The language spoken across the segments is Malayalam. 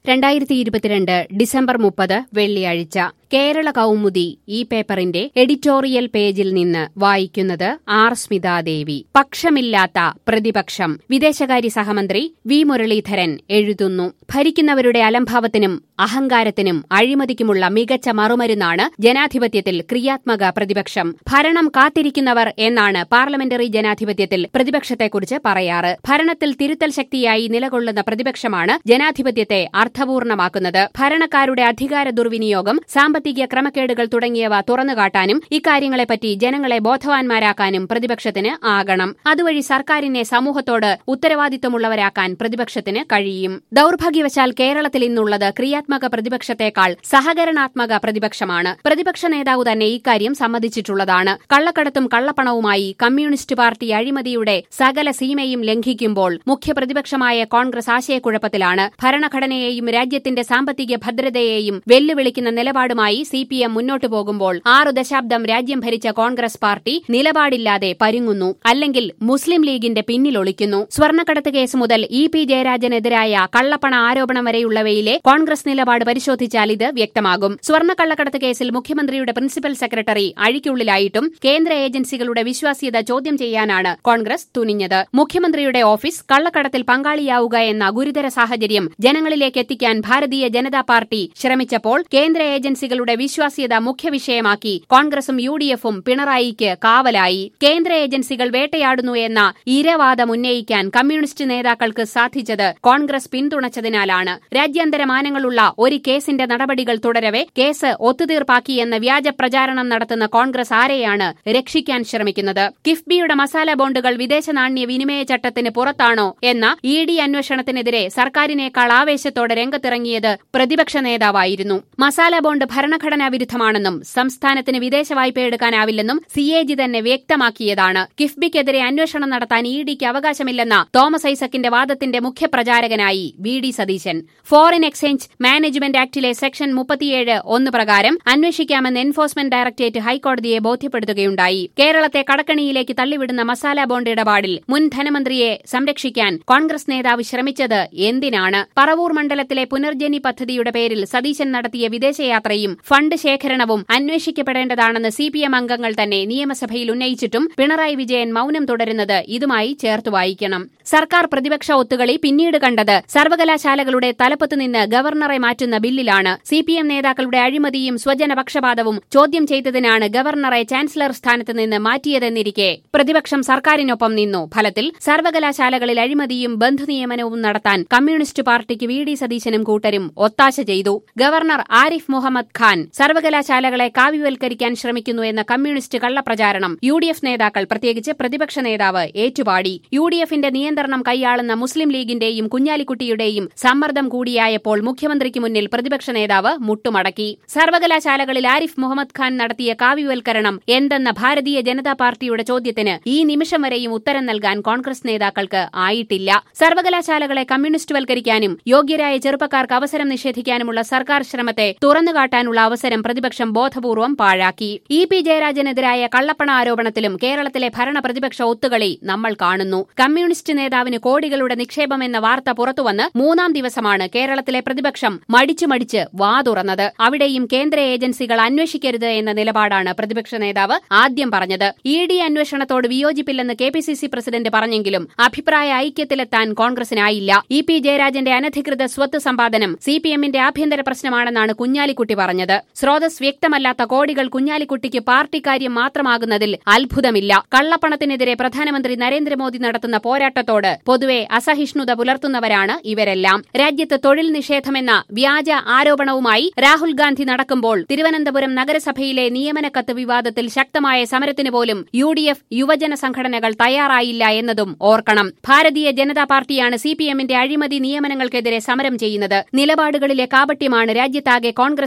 രണ്ടായിരത്തി ഇരുപത്തിരണ്ട് ഡിസംബർ മുപ്പത് വെള്ളിയാഴ്ച കേരള കൗമുദി ഈ പേപ്പറിന്റെ എഡിറ്റോറിയൽ പേജിൽ നിന്ന് വായിക്കുന്നത് ആർ സ്മിതാദേവി പക്ഷമില്ലാത്ത പ്രതിപക്ഷം വിദേശകാര്യ സഹമന്ത്രി വി മുരളീധരൻ എഴുതുന്നു ഭരിക്കുന്നവരുടെ അലംഭാവത്തിനും അഹങ്കാരത്തിനും അഴിമതിക്കുമുള്ള മികച്ച മറുമരുന്നാണ് ജനാധിപത്യത്തിൽ ക്രിയാത്മക പ്രതിപക്ഷം ഭരണം കാത്തിരിക്കുന്നവർ എന്നാണ് പാർലമെന്ററി ജനാധിപത്യത്തിൽ പ്രതിപക്ഷത്തെക്കുറിച്ച് പറയാറ് ഭരണത്തിൽ തിരുത്തൽ ശക്തിയായി നിലകൊള്ളുന്ന പ്രതിപക്ഷമാണ് ജനാധിപത്യത്തെ അർത്ഥപൂർണമാക്കുന്നത് ഭരണക്കാരുടെ അധികാര ദുർവിനിയോഗം സാമ്പത്തിക ക്രമക്കേടുകൾ തുടങ്ങിയവ തുറന്നുകാട്ടാനും ഇക്കാര്യങ്ങളെപ്പറ്റി ജനങ്ങളെ ബോധവാന്മാരാക്കാനും പ്രതിപക്ഷത്തിന് ആകണം അതുവഴി സർക്കാരിനെ സമൂഹത്തോട് ഉത്തരവാദിത്വമുള്ളവരാക്കാൻ പ്രതിപക്ഷത്തിന് കഴിയും ദൌർഭാഗ്യവശാൽ കേരളത്തിൽ ഇന്നുള്ളത് ക്രിയാത്മക പ്രതിപക്ഷത്തെക്കാൾ സഹകരണാത്മക പ്രതിപക്ഷമാണ് പ്രതിപക്ഷ നേതാവ് തന്നെ ഇക്കാര്യം സമ്മതിച്ചിട്ടുള്ളതാണ് കള്ളക്കടത്തും കള്ളപ്പണവുമായി കമ്മ്യൂണിസ്റ്റ് പാർട്ടി അഴിമതിയുടെ സകല സീമയും ലംഘിക്കുമ്പോൾ മുഖ്യപ്രതിപക്ഷമായ കോൺഗ്രസ് ആശയക്കുഴപ്പത്തിലാണ് ഭരണഘടനയെയും രാജ്യത്തിന്റെ സാമ്പത്തിക ഭദ്രതയെയും വെല്ലുവിളിക്കുന്ന നിലപാടുമായി സി പി എം മുന്നോട്ടു പോകുമ്പോൾ ആറു ദശാബ്ദം രാജ്യം ഭരിച്ച കോൺഗ്രസ് പാർട്ടി നിലപാടില്ലാതെ പരുങ്ങുന്നു അല്ലെങ്കിൽ മുസ്ലിം ലീഗിന്റെ പിന്നിലൊളിക്കുന്നു സ്വർണ്ണക്കടത്ത് കേസ് മുതൽ ഇ പി ജയരാജനെതിരായ കള്ളപ്പണ ആരോപണം വരെയുള്ളവയിലെ കോൺഗ്രസ് നിലപാട് പരിശോധിച്ചാൽ ഇത് വ്യക്തമാകും സ്വർണ്ണക്കള്ളക്കടത്ത് കേസിൽ മുഖ്യമന്ത്രിയുടെ പ്രിൻസിപ്പൽ സെക്രട്ടറി അഴിക്കുള്ളിലായിട്ടും കേന്ദ്ര ഏജൻസികളുടെ വിശ്വാസ്യത ചോദ്യം ചെയ്യാനാണ് കോൺഗ്രസ് തുനിഞ്ഞത് മുഖ്യമന്ത്രിയുടെ ഓഫീസ് കള്ളക്കടത്തിൽ പങ്കാളിയാവുക എന്ന ഗുരുതര സാഹചര്യം ജനങ്ങളിലേക്ക് എത്തിക്കാൻ ഭാരതീയ ജനതാ പാർട്ടി ശ്രമിച്ചപ്പോൾ കേന്ദ്ര ഏജൻസികളുടെ വിശ്വാസ്യത മുഖ്യ വിഷയമാക്കി കോൺഗ്രസും യു ഡി എഫും പിണറായിക്ക് കാവലായി കേന്ദ്ര ഏജൻസികൾ വേട്ടയാടുന്നു എന്ന ഇരവാദം ഉന്നയിക്കാൻ കമ്മ്യൂണിസ്റ്റ് നേതാക്കൾക്ക് സാധിച്ചത് കോൺഗ്രസ് പിന്തുണച്ചതിനാലാണ് രാജ്യാന്തര മാനങ്ങളുള്ള ഒരു കേസിന്റെ നടപടികൾ തുടരവെ കേസ് ഒത്തുതീർപ്പാക്കിയെന്ന വ്യാജ പ്രചാരണം നടത്തുന്ന കോൺഗ്രസ് ആരെയാണ് രക്ഷിക്കാൻ ശ്രമിക്കുന്നത് കിഫ്ബിയുടെ മസാല ബോണ്ടുകൾ വിദേശ നാണ്യ വിനിമയ ചട്ടത്തിന് പുറത്താണോ എന്ന ഇ ഡി അന്വേഷണത്തിനെതിരെ സർക്കാരിനേക്കാൾ ആവേശത്തോടെ രംഗത്തിറങ്ങിയത് പ്രതിപക്ഷ നേതാവായിരുന്നു മസാല ബോണ്ട് ഭരണഘടനാ വിരുദ്ധമാണെന്നും സംസ്ഥാനത്തിന് വിദേശ വായ്പ എടുക്കാനാവില്ലെന്നും സി എ ജി തന്നെ വ്യക്തമാക്കിയതാണ് കിഫ്ബിക്കെതിരെ അന്വേഷണം നടത്താൻ ഇ ഡിക്ക് അവകാശമില്ലെന്ന തോമസ് ഐസക്കിന്റെ വാദത്തിന്റെ മുഖ്യപ്രചാരകനായി V D Satheesan foreign exchange management ആക്ടിലെ സെക്ഷൻ മുപ്പത്തിയേഴ് ഒന്ന് പ്രകാരം അന്വേഷിക്കാമെന്ന് എൻഫോഴ്സ്മെന്റ് ഡയറക്ടറേറ്റ് ഹൈക്കോടതിയെ ബോധ്യപ്പെടുത്തുകയുണ്ടായി കേരളത്തെ കടക്കണിയിലേക്ക് തള്ളിവിടുന്ന മസാല ബോണ്ട് ഇടപാടിൽ മുൻ ധനമന്ത്രിയെ സംരക്ഷിക്കാൻ കോൺഗ്രസ് നേതാവ് ശ്രമിച്ചത് എന്തിനാണ് പറവൂർ മണ്ഡലത്തിലെ പുനർജനി പദ്ധതിയുടെ പേരിൽ സതീശൻ നടത്തിയ വിദേശയാത്രയും ഫണ്ട് ശേഖരണവും അന്വേഷിക്കപ്പെടേണ്ടതാണെന്ന് സി പി എം അംഗങ്ങൾ തന്നെ നിയമസഭയിൽ ഉന്നയിച്ചിട്ടും പിണറായി വിജയൻ മൌനം തുടരുന്നത് ഇതുമായി ചേർത്ത് വായിക്കണം സർക്കാർ പ്രതിപക്ഷ ഒത്തുകളി പിന്നീട് കണ്ടത് സർവകലാശാലകളുടെ തലപ്പത്ത് നിന്ന് ഗവർണറെ മാറ്റുന്ന ബില്ലിലാണ് സി പി എം നേതാക്കളുടെ അഴിമതിയും സ്വജനപക്ഷപാതവും ചോദ്യം ചെയ്തതിനാണ് ഗവർണറെ ചാൻസലർ സ്ഥാനത്ത് നിന്ന് മാറ്റിയതെന്നിരിക്കെ പ്രതിപക്ഷം സർക്കാരിനൊപ്പം നിന്നു ഫലത്തിൽ സർവകലാശാലകളിൽ അഴിമതിയും ബന്ധുനിയമനവും നടത്താൻ കമ്മ്യൂണിസ്റ്റ് പാർട്ടിക്ക് വി ഡി സതീശനും കൂട്ടരും ഒത്താശ ചെയ്തു ഗവർണർ ആരിഫ് മുഹമ്മദ് ഖാൻ സർവകലാശാലകളെ കാവ്യവൽക്കരിക്കാൻ ശ്രമിക്കുന്നു എന്ന കമ്മ്യൂണിസ്റ്റ് കള്ളപ്രചാരണം യു ഡി എഫ് നേതാക്കൾ പ്രത്യേകിച്ച് പ്രതിപക്ഷ നേതാവ് ഏറ്റുപാടി യു ഡി എഫിന്റെ നിയന്ത്രണം കൈയാളുന്ന മുസ്ലിം ലീഗിന്റെയും കുഞ്ഞാലിക്കുട്ടിയുടെയും സമ്മർദ്ദം കൂടിയായപ്പോൾ മുഖ്യമന്ത്രിക്ക് മുന്നിൽ പ്രതിപക്ഷ നേതാവ് മുട്ടുമടക്കി സർവകലാശാലകളിൽ ആരിഫ് മുഹമ്മദ് ഖാൻ നടത്തിയ കാവ്യവൽക്കരണം എന്തെന്ന ഭാരതീയ ജനതാ പാർട്ടിയുടെ ചോദ്യത്തിന് ഈ നിമിഷം വരെയും ഉത്തരം നൽകാൻ കോൺഗ്രസ് നേതാക്കൾക്ക് ആയിട്ടില്ല സർവകലാശാലകളെ കമ്മ്യൂണിസ്റ്റുവൽക്കരിക്കാനും യോഗ്യരായ ചെറുപ്പക്കാർക്ക് അവസരം നിഷേധിക്കാനുമുള്ള സർക്കാർ ശ്രമത്തെ തുറന്നുകാട്ടാനുള്ള അവസരം പ്രതിപക്ഷം ബോധപൂർവം പാഴാക്കി ഇ പി ജയരാജനെതിരായ കള്ളപ്പണ ആരോപണത്തിലും കേരളത്തിലെ ഭരണ പ്രതിപക്ഷ ഒത്തുകളി നമ്മൾ കാണുന്നു കമ്മ്യൂണിസ്റ്റ് നേതാവിന് കോടികളുടെ നിക്ഷേപമെന്ന വാർത്ത പുറത്തുവന്ന് മൂന്നാം ദിവസമാണ് കേരളത്തിലെ പ്രതിപക്ഷം മടിച്ചു മടിച്ച് വാ തുറന്നത് അവിടെയും കേന്ദ്ര ഏജൻസികൾ അന്വേഷിക്കരുത് എന്ന നിലപാടാണ് പ്രതിപക്ഷ നേതാവ് ആദ്യം പറഞ്ഞത് ഇ ഡി അന്വേഷണത്തോട് വിയോജിപ്പില്ലെന്ന് K P C C president പറഞ്ഞെങ്കിലും അഭിപ്രായ ഐക്യത്തിലെത്താൻ കോൺഗ്രസിനായില്ല ഇ പി ജയരാജന്റെ അനധികൃത സ്വത്ത് സമ്പാദനം സി പി എമ്മിന്റെ ആഭ്യന്തര പ്രശ്നമാണെന്നാണ് കുഞ്ഞാലിക്കുട്ടി പറഞ്ഞത് സ്രോതസ് വ്യക്തമല്ലാത്ത കോടികൾ കുഞ്ഞാലിക്കുട്ടിക്ക് പാർട്ടിക്കാര്യം മാത്രമാകുന്നതിൽ അത്ഭുതമില്ല കള്ളപ്പണത്തിനെതിരെ പ്രധാനമന്ത്രി നരേന്ദ്രമോദി നടത്തുന്ന പോരാട്ടത്തോട് പൊതുവെ അസഹിഷ്ണുത പുലർത്തുന്നവരാണ് ഇവരെല്ലാം രാജ്യത്ത് തൊഴിൽ നിഷേധമെന്ന വ്യാജ ആരോപണവുമായി രാഹുൽ ഗാന്ധി നടക്കുമ്പോൾ തിരുവനന്തപുരം നഗരസഭയിലെ നിയമനക്കത്ത് വിവാദത്തിൽ ശക്തമായ സമരത്തിന് പോലും യു ഡി എഫ് യുവജന സംഘടനകൾ തയ്യാറായില്ല എന്നതും ഓർക്കണം ഭാരതീയ ജനതാ പാർട്ടിയാണ് സി പി എമ്മിന്റെ അഴിമതി നിയമനങ്ങൾക്കെതിരെ സമരം ചെയ്യുന്നത് നിലപാടുകളിലെ കാപട്യമാണ് രാജ്യത്താകെ കോൺഗ്രസിന്റെ വിശ്വാസം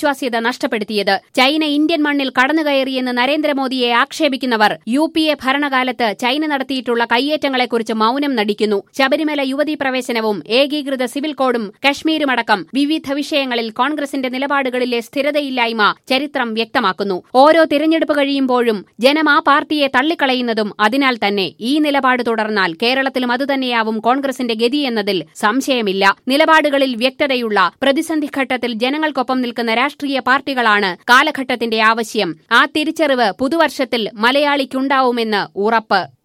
വിശ്വാസ്യത നഷ്ടപ്പെടുത്തിയത് ചൈന ഇന്ത്യൻ മണ്ണിൽ കടന്നുകയറിയെന്ന് നരേന്ദ്രമോദിയെ ആക്ഷേപിക്കുന്നവർ യു പി എ ഭരണകാലത്ത് ചൈന നടത്തിയിട്ടുള്ള കയ്യേറ്റങ്ങളെക്കുറിച്ച് മൌനം നടിക്കുന്നു ശബരിമല യുവതീ പ്രവേശനവും ഏകീകൃത സിവിൽ കോഡും കശ്മീരുമടക്കം വിവിധ വിഷയങ്ങളിൽ കോൺഗ്രസിന്റെ നിലപാടുകളിലെ സ്ഥിരതയില്ലായ്മ ചരിത്രം വ്യക്തമാക്കുന്നു ഓരോ തിരഞ്ഞെടുപ്പ് കഴിയുമ്പോഴും ജനം ആ പാർട്ടിയെ തള്ളിക്കളയുന്നതും അതിനാൽ തന്നെ ഈ നിലപാട് തുടർന്നാൽ കേരളത്തിലും അതുതന്നെയാവും കോൺഗ്രസിന്റെ ഗതി എന്നതിൽ സംശയമില്ല നിലപാടുകളിൽ വ്യക്തതയുള്ള പ്രതിസന്ധി ഘട്ടത്തിൽ ജനങ്ങൾക്കൊപ്പം നിൽക്കുന്ന രാഷ്ട്രീയ പാർട്ടികളാണ് കാലഘട്ടത്തിന്റെ ആവശ്യം ആ തിരിച്ചറിവ് പുതുവർഷത്തിൽ മലയാളിക്കുണ്ടാവുമെന്ന് ഉറപ്പ്